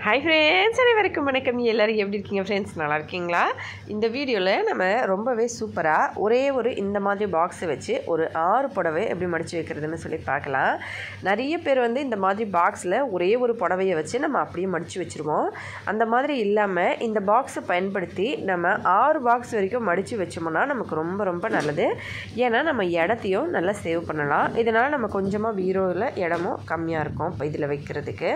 hi friends அனைவருக்கும் வணக்கம் எல்லோரும் எப்படி இருக்கீங்க ஃப்ரெண்ட்ஸ் நல்லா இருக்கீங்களா இந்த வீடியோவில் நம்ம ரொம்பவே சூப்பராக ஒரே ஒரு இந்த மாதிரி பாக்ஸை வச்சு ஒரு ஆறு புடவை எப்படி மடித்து வைக்கிறதுன்னு சொல்லி பார்க்கலாம் நிறைய பேர் வந்து இந்த மாதிரி பாக்ஸில் ஒரே ஒரு புடவையை வச்சு நம்ம அப்படியே மடித்து வச்சுருவோம் அந்த மாதிரி இல்லாமல் இந்த பாக்ஸை பயன்படுத்தி நம்ம ஆறு பாக்ஸ் வரைக்கும் மடித்து வச்சோம்னா நமக்கு ரொம்ப ரொம்ப நல்லது ஏன்னா நம்ம இடத்தையும் நல்லா சேவ் பண்ணலாம் இதனால் நம்ம கொஞ்சமாக பீரோவில் இடமும் கம்மியாக இருக்கும் இப்போ இதில் வைக்கிறதுக்கு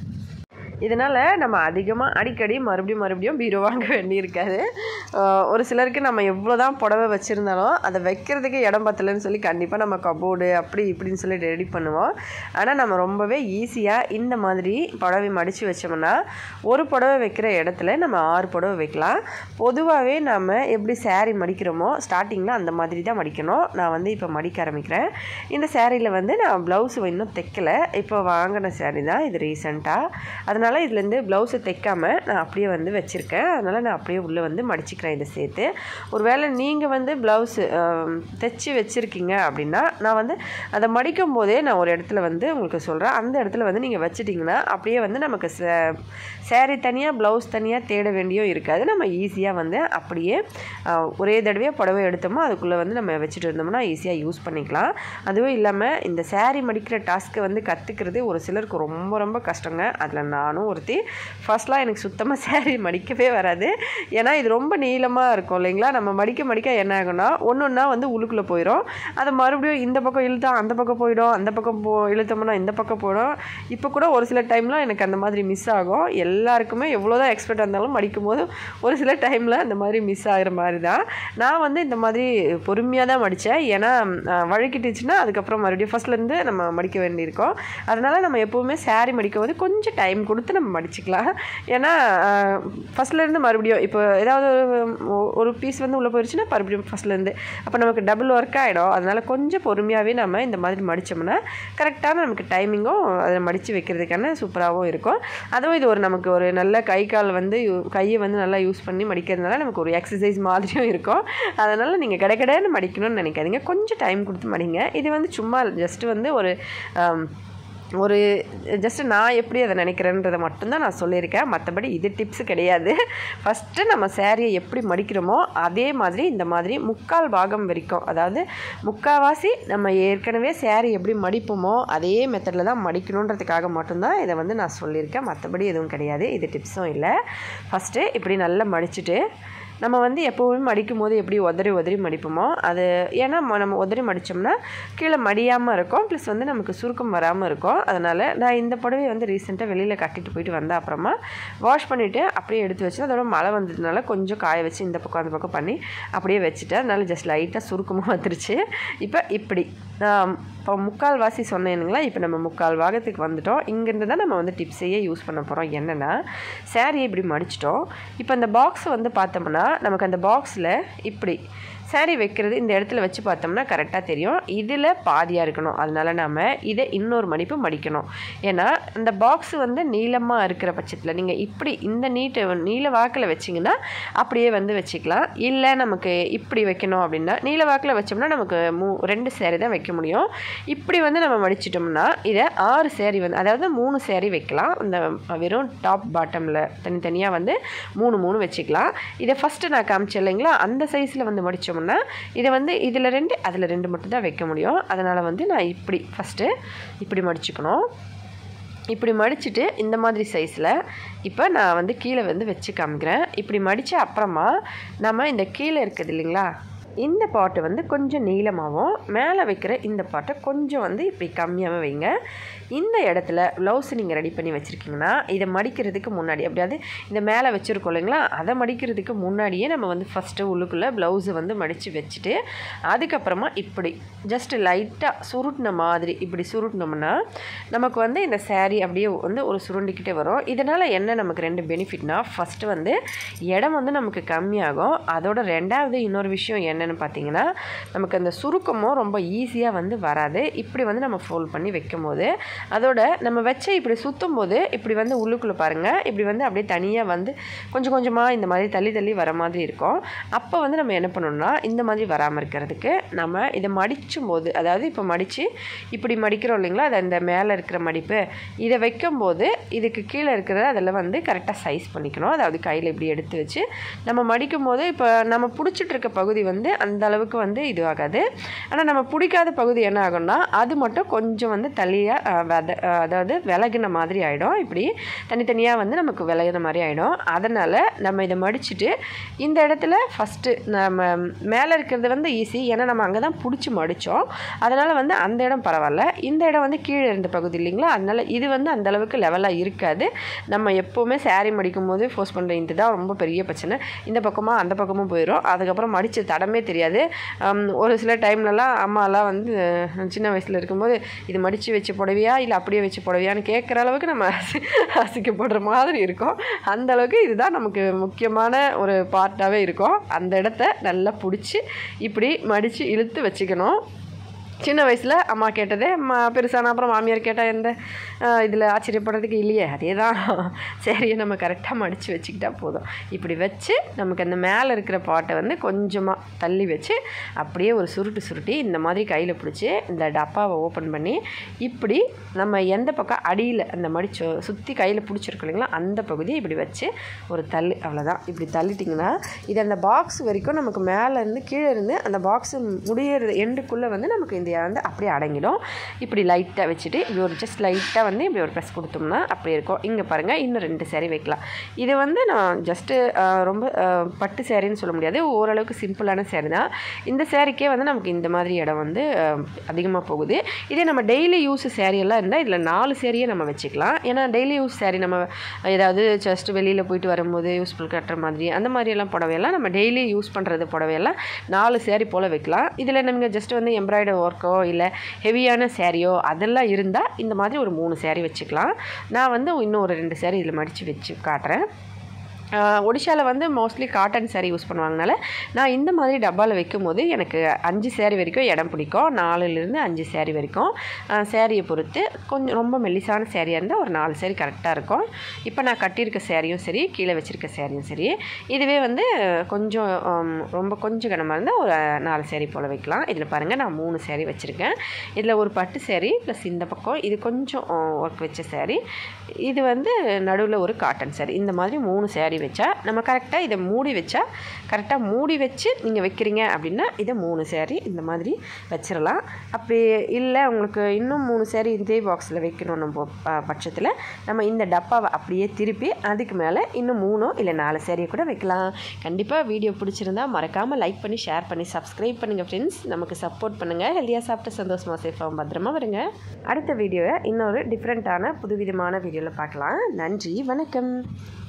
இதனால் நம்ம அதிகமாக அடிக்கடி மறுபடியும் மறுபடியும் பீரோ வாங்க வேண்டியிருக்காது ஆஹ் ஒரு சிலருக்கு நம்ம எவ்வளோ தான் புடவை வச்சுருந்தாலும் அதை வைக்கிறதுக்கு இடம் பத்தலைன்னு சொல்லி கண்டிப்பாக நம்ம கபோர்டு அப்படி இப்படின்னு சொல்லி ரெடி பண்ணுவோம் ஆனால் நம்ம ரொம்பவே ஈஸியாக இந்த மாதிரி புடவை மடித்து வச்சோம்னா ஒரு புடவை வைக்கிற இடத்துல நம்ம ஆறு புடவை வைக்கலாம் பொதுவாகவே நம்ம எப்படி saree மடிக்கிறோமோ ஸ்டார்டிங்கில் அந்த மாதிரி தான் மடிக்கணும் நான் வந்து இப்போ மடிக்க ஆரம்பிக்கிறேன் இந்த சேரீயில் வந்து நான் ப்ளவுஸ் இன்னும் தைக்கலை இப்போ வாங்கின saree தான் இது ரீசெண்டாக அதனால் இதுலேருந்து ப்ளவுஸை தைக்காம நான் அப்படியே வந்து வச்சுருக்கேன் அதனால் நான் அப்படியே உள்ளே வந்து மடிச்சுக்கிறேன் இதை சேர்த்து ஒருவேளை நீங்கள் வந்து ப்ளவுஸு தைச்சி வச்சுருக்கீங்க அப்படின்னா நான் வந்து அதை மடிக்கும் போதே நான் ஒரு இடத்துல வந்து உங்களுக்கு சொல்கிறேன் அந்த இடத்துல வந்து நீங்கள் வச்சிட்டிங்கன்னா அப்படியே வந்து நமக்கு சேரீ தனியாக ப்ளவுஸ் தனியாக தேட வேண்டியும் இருக்காது நம்ம ஈஸியாக வந்து அப்படியே அஹ், ஒரே தடவையாக புடவை எடுத்தோமோ அதுக்குள்ளே வந்து நம்ம வச்சுட்டு இருந்தோம்னா ஈஸியாக யூஸ் பண்ணிக்கலாம் அதுவும் இல்லாமல் இந்த saree மடிக்கிற டாஸ்க்கை வந்து கற்றுக்கிறது ஒரு சிலருக்கு ரொம்ப ரொம்ப கஷ்டங்க அதில் நானும் ஒருத்தி ஃபர்ஸ்ட்லாம் எனக்கு சுத்தமாக saree மடிக்கவே வராது ஏன்னா இது ரொம்ப நீளமாக இருக்கும் இல்லைங்களா நம்ம மடிக்க மடிக்க என்ன ஆகும்னா ஒன்று ஒன்றா வந்து உள்ளுக்குள்ளே போயிடும் அதை மறுபடியும் இந்த பக்கம் இழுத்தா அந்த பக்கம் போயிடும் அந்த பக்கம் போ இழுத்தோம்னா இந்த பக்கம் போயிடும் இப்போ கூட ஒரு சில டைம்லாம் எனக்கு அந்த மாதிரி மிஸ் ஆகும் எல்லாருக்குமே எவ்வளோ தான் எக்ஸ்பர்ட் இருந்தாலும் மடிக்கும் போது ஒரு சில டைமில் அந்த மாதிரி மிஸ் ஆகிற மாதிரி தான் நான் வந்து இந்த மாதிரி பொறுமையாக தான் மடித்தேன் ஏன்னா அஹ், வழுக்கிட்டுச்சுன்னா அதுக்கப்புறம் மறுபடியும் ஃபஸ்ட்லேருந்து நம்ம மடிக்க வேண்டியிருக்கோம் அதனால் நம்ம எப்போவுமே saree மடிக்கும் போது கொஞ்சம் டைம் கொடுத்து நம்ம மடிச்சுக்கலாம் ஏன்னா ஃபஸ்ட்லேருந்து மறுபடியும் இப்போ ஏதாவது ஒரு- ஒரு பீஸ் வந்து உள்ளே போயிடுச்சுன்னா மறுபடியும் ஃபஸ்ட்லேருந்து அப்போ நமக்கு டபுள் ஒர்க் ஆகிடும் அதனால் கொஞ்சம் பொறுமையாகவே நம்ம இந்த மாதிரி மடித்தோம்னா கரெக்டான நமக்கு டைமிங்கும் அதை மடித்து வைக்கிறதுக்கான சூப்பராகவும் இருக்கும் அதுவும் இது ஒரு நமக்கு ஒரு நல்ல கை கால் வந்து யூ- கையை வந்து நல்லா யூஸ் பண்ணி மடிக்கிறதுனால நமக்கு ஒரு எக்ஸசைஸ் மாதிரியும் இருக்கும் அதனால் நீங்கள் கடைக்கடைன்னு மடிக்கணும்னு நினைக்காதீங்க கொஞ்சம் டைம் கொடுத்து மடிங்க இது வந்து சும்மா ஜஸ்ட் வந்து ஒரு ஆம், ஒரு ஜஸ்ட் நான் எப்படி அதை நினைக்கிறேன்றதை மட்டும்தான் நான் சொல்லியிருக்கேன் மற்றபடி இது டிப்ஸ் கிடையாது ஃபஸ்ட்டு நம்ம சேரீயை எப்படி மடிக்கிறோமோ அதே மாதிரி இந்த மாதிரி முக்கால் பாகம் வரைக்கும் அதாவது முக்கால்வாசி நம்ம ஏற்கனவே சேரீ எப்படி மடிப்போமோ அதே மெத்தடில் தான் மடிக்கணுன்றதுக்காக மட்டும்தான் இதை வந்து நான் சொல்லியிருக்கேன் மற்றபடி எதுவும் கிடையாது இது டிப்ஸும் இல்லை ஃபஸ்ட்டு இப்படி நல்லா மடிச்சுட்டு நம்ம வந்து எப்போவுமே மடிக்கும் போது எப்படி உதறி உதறி மடிப்போமோ அது ஏன்னா ம- நம்ம உதறி மடித்தோம்னா கீழே மடியாமல் இருக்கும் ப்ளஸ் வந்து நமக்கு சுருக்கம் வராமல் இருக்கும் அதனால் நான் இந்த புடவையை வந்து ரீசெண்டாக வெளியில் கட்டிட்டு போயிட்டு வந்த அப்புறமா வாஷ் பண்ணிவிட்டு அப்படியே எடுத்து வச்சு அதோட மழை வந்ததுனால கொஞ்சம் காய வச்சு இந்த பக்கம் அந்த பக்கம் பண்ணி அப்படியே வச்சுட்டேன் அதனால ஜஸ்ட் லைட்டாக சுருக்கமாக வந்துருச்சு இப்போ இப்படி நான் இப்போ முக்கால் வாசி சொன்னேனுங்களா இப்போ நம்ம முக்கால் பாகத்துக்கு வந்துட்டோம் இங்கேருந்து தான் நம்ம வந்து டிப்ஸையே யூஸ் பண்ண போகிறோம் என்னென்னா saree இப்படி மடிச்சிட்டோம் இப்போ அந்த பாக்ஸ் வந்து பார்த்தோம்னா நமக்கு அந்த பாக்ஸில் இப்படி saree வைக்கிறது இந்த இடத்துல வச்சு பார்த்தோம்னா கரெக்டாக தெரியும் இதில் பாதியாக இருக்கணும் அதனால நம்ம இதை இன்னொரு மடிப்பு மடிக்கணும் ஏன்னா இந்த பாக்ஸ் வந்து நீளமாக இருக்கிற பட்சத்தில் நீங்கள் இப்படி இந்த நீட்டை நீல வாக்கில் வச்சிங்கன்னா அப்படியே வந்து வச்சுக்கலாம் இல்லை நமக்கு இப்படி வைக்கணும் அப்படின்னா நீல வாக்கில் வச்சோம்னா நமக்கு மூ ரெண்டு சேரீ தான் வைக்க முடியும் இப்படி வந்து நம்ம மடிச்சிட்டோம்னா இதை ஆறு சேரீ வந்து அதாவது மூணு சேரீ வைக்கலாம் இந்த வெறும் டாப் பாட்டமில் தனித்தனியாக வந்து மூணு மூணு வச்சுக்கலாம் இதை ஃபஸ்ட்டு நான் காமிச்சேன் இல்லைங்களா அந்த சைஸில் வந்து மடித்தோம்னா இதை வந்து இதில் ரெண்டு அதில் ரெண்டு மட்டும் தான் வைக்க முடியும் அதனால் வந்து நான் இப்படி ஃபஸ்ட்டு இப்படி மடிச்சுக்கணும் இப்படி மடிச்சுட்டு இந்த மாதிரி சைஸில் இப்போ நான் வந்து கீழே வந்து வச்சு காமிக்கிறேன் இப்படி மடித்த அப்புறமா நம்ம இந்த கீழே இருக்குது இல்லைங்களா இந்த பாட்டை வந்து கொஞ்சம் நீளமாகவும் மேலே வைக்கிற இந்த பாட்டை கொஞ்சம் வந்து இப்படி கம்மியாகவும் வைங்க இந்த இடத்துல ப்ளவுஸ் நீங்கள் ரெடி பண்ணி வச்சுருக்கீங்கன்னா இதை மடிக்கிறதுக்கு முன்னாடி அப்படியாவது இந்த மேலே வச்சுருக்கோம் இல்லைங்களா அதை மடிக்கிறதுக்கு முன்னாடியே நம்ம வந்து ஃபஸ்ட்டு உள்ளுக்குள்ளே ப்ளவுஸை வந்து மடித்து வச்சுட்டு அதுக்கப்புறமா இப்படி ஜஸ்ட் லைட்டாக சுருட்டின மாதிரி இப்படி சுருட்டினோம்னா நமக்கு வந்து இந்த saree அப்படியே வந்து ஒரு சுருண்டிக்கிட்டே வரும் இதனால் என்ன நமக்கு ரெண்டு பெனிஃபிட்னா ஃபஸ்ட்டு வந்து இடம் வந்து நமக்கு கம்மியாகும் அதோட ரெண்டாவது இன்னொரு விஷயம் என்னென்னா என்னென்னு பார்த்தீங்கன்னா நமக்கு அந்த சுருக்கமும் ரொம்ப ஈஸியாக வந்து வராது இப்படி வந்து நம்ம ஃபோல்ட் பண்ணி வைக்கும் போது அதோட நம்ம வச்ச இப்படி சுற்றும் போது இப்படி வந்து உள்ளுக்குள்ளே பாருங்கள் இப்படி வந்து அப்படியே தனியாக வந்து கொஞ்சம் கொஞ்சமாக இந்த மாதிரி தள்ளி தள்ளி வர மாதிரி இருக்கும் அப்போ வந்து நம்ம என்ன பண்ணணும்னா இந்த மாதிரி வராமல் இருக்கிறதுக்கு நம்ம இதை மடிச்சும் போது அதாவது இப்போ மடித்து இப்படி மடிக்கிறோம் இல்லைங்களா அது அந்த மேலே இருக்கிற மடிப்பு இதை வைக்கும்போது இதுக்கு கீழே இருக்கிற அதில் வந்து கரெக்டாக சைஸ் பண்ணிக்கணும் அதாவது கையில் இப்படி எடுத்து வச்சு நம்ம மடிக்கும் போது இப்போ நம்ம பிடிச்சிட்டு இருக்க பகுதி வந்து அந்த அளவுக்கு வந்து இது ஆகாது ஆனால் நம்ம பிடிக்காத பகுதி என்ன ஆகும்னா அது மட்டும் கொஞ்சம் வந்து தள்ளியாக வெத அதாவது விலகின மாதிரி ஆகிடும் இப்படி தனித்தனியாக வந்து நமக்கு விலகின மாதிரி ஆகிடும் அதனால் நம்ம இதை மடிச்சுட்டு இந்த இடத்துல ஃபஸ்ட்டு நம்ம மேலே இருக்கிறது வந்து ஈஸி ஏன்னா நம்ம அங்கே தான் பிடிச்சி மடித்தோம் அதனால் வந்து அந்த இடம் பரவாயில்ல இந்த இடம் வந்து கீழே இருந்த பகுதி இல்லைங்களா அதனால் இது வந்து அந்த அளவுக்கு லெவலாக இருக்காது நம்ம எப்போவுமே saree மடிக்கும் போது ஃபோர்ஸ் பண்ணுற இந்த தான் ரொம்ப பெரிய பிரச்சனை இந்த பக்கமாக அந்த பக்கமும் போயிடும் அதுக்கப்புறம் மடித்த தடமே தெரியாது ஹம், ஒரு சில டைம்லலாம் அம்மாலாம் வந்து அஹ், சின்ன வயசில் இருக்கும்போது இது மடித்து வச்ச புடவையா இல்லை அப்படியே வச்ச புடவையான்னு கேட்குற அளவுக்கு நம்ம அசி- அசிக்கப்படுற மாதிரி இருக்கும் அந்த அளவுக்கு இதுதான் நமக்கு முக்கியமான ஒரு பார்ட்டாகவே இருக்கும் அந்த இடத்த நல்லா பிடிச்சி இப்படி மடித்து இழுத்து வச்சுக்கணும் சின்ன வயசில் அம்மா கேட்டதே மா பெருசான அப்புறம் மாமியார் கேட்டால் எந்த இதில் ஆச்சரியப்படுறதுக்கு இல்லையே அதே தான் சரியை நம்ம கரெக்டாக மடித்து வச்சுக்கிட்டா போதும் இப்படி வச்சு நமக்கு அந்த மேலே இருக்கிற பாட்டை வந்து கொஞ்சமாக தள்ளி வச்சு அப்படியே ஒரு சுருட்டு சுருட்டி இந்த மாதிரி கையில் பிடிச்சி இந்த டப்பாவை ஓப்பன் பண்ணி இப்படி நம்ம எந்த பக்கம் அடியில் அந்த மடிச்சோ சுற்றி கையில் பிடிச்சிருக்கோம் இல்லைங்களா அந்த பகுதியை இப்படி வச்சு ஒரு தள்ளு அவ்வளோதான் இப்படி தள்ளிட்டிங்கன்னா இது அந்த பாக்ஸ் வரைக்கும் நமக்கு மேலே இருந்து கீழே இருந்து அந்த பாக்ஸ் முடியறது எண்டுக்குள்ளே வந்து நமக்கு இந்த வந்து அப்படியே அடங்கிடும் இப்படி லைட்டாக வச்சுட்டு இப்படி ஒரு ஜஸ்ட் லைட்டாக வந்து இப்படி ஒரு ப்ரெஸ் கொடுத்தோம்னா அப்படி இருக்கும் இங்கே பாருங்கள் இன்னும் ரெண்டு சேரீ வைக்கலாம் இது வந்து நான் ஜஸ்ட்டு ரொம்ப அஹ், பட்டு சேரீன்னு சொல்ல முடியாது ஓரளவுக்கு சிம்பிளான சேரீ தான் இந்த சேரீக்கே வந்து நமக்கு இந்த மாதிரி இடம் வந்து அதிகமாக போகுது இதே நம்ம டெய்லி யூஸ் சேரீ எல்லாம் இருந்தால் இதில் நாலு சேரீயே நம்ம வச்சுக்கலாம் ஏன்னா டெய்லி யூஸ் சேரீ நம்ம ஏதாவது ஜஸ்ட் வெளியில் போயிட்டு வரும்போது யூஸ்ஃபுல் கட்டுற மாதிரி அந்த மாதிரியெல்லாம் புடவையெல்லாம் நம்ம டெய்லி யூஸ் பண்ணுறது புடவையெல்லாம் நாலு சேரீ போல் வைக்கலாம் இதில் நீங்கள் ஜஸ்ட் வந்து எம்ப்ராய்டரி ஒர்க்கோ இல்லை ஹெவியான சேரீயோ அதெல்லாம் இருந்தால் இந்த மாதிரி ஒரு மூணு சேரீ வச்சுக்கலாம் நான் வந்து இன்னும் ஒரு ரெண்டு சேரீ இதில் மடித்து வச்சு காட்டுறேன் ஒடிஷாவில் வந்து மோஸ்ட்லி காட்டன் saree யூஸ் பண்ணுவாங்கனால நான் இந்த மாதிரி டப்பாவில் வைக்கும்போது எனக்கு அஞ்சு saree வரைக்கும் இடம் பிடிக்கும் நாலுலேருந்து அஞ்சு saree வரைக்கும் சேரீயை பொறுத்து கொஞ்சம் ரொம்ப மெல்லிசான சேரீயாக இருந்தால் ஒரு நாலு saree கரெக்டாக இருக்கும் இப்போ நான் கட்டியிருக்க சேரீயும் சரி கீழே வச்சுருக்க சேரீயும் சரி இதுவே வந்து கொஞ்சம் ஆம், ரொம்ப கொஞ்சம் கனமாக இருந்தால் ஒரு நாலு saree போல் வைக்கலாம் இதில் பாருங்கள் நான் மூணு saree வச்சுருக்கேன் இதில் ஒரு பட்டு saree ப்ளஸ் இந்த பக்கம் இது கொஞ்சம் ஒர்க் வச்ச saree இது வந்து நடுவில் ஒரு காட்டன் saree இந்த மாதிரி மூணு saree வச்சா நம்ம கரெக்டாக இதை மூடி வச்சா கரெக்டாக மூடி வச்சு நீங்கள் வைக்கிறீங்க அப்படின்னா இதை மூணு saree இந்த மாதிரி வச்சிடலாம் அப்படி இல்லை உங்களுக்கு இன்னும் மூணு saree இதே பாக்ஸில் வைக்கணும் நம்ம ப- பட்சத்தில் நம்ம இந்த டப்பாவை அப்படியே திருப்பி அதுக்கு மேலே இன்னும் மூணோ இல்லை நாலு சேரீயை கூட வைக்கலாம் கண்டிப்பாக வீடியோ பிடிச்சிருந்தா மறக்காமல் லைக் பண்ணி ஷேர் பண்ணி சப்ஸ்கிரைப் பண்ணுங்கள் ஃப்ரெண்ட்ஸ் நமக்கு சப்போர்ட் பண்ணுங்கள் ஹெல்த்தியாக சாப்பிட்டு சந்தோஷமாக சேஃபாகவும் பத்திரமா வருங்க அடுத்த வீடியோவை இன்னொரு டிஃப்ரெண்ட்டான புதுவிதமான வீடியோவில் பார்க்கலாம் நன்றி வணக்கம்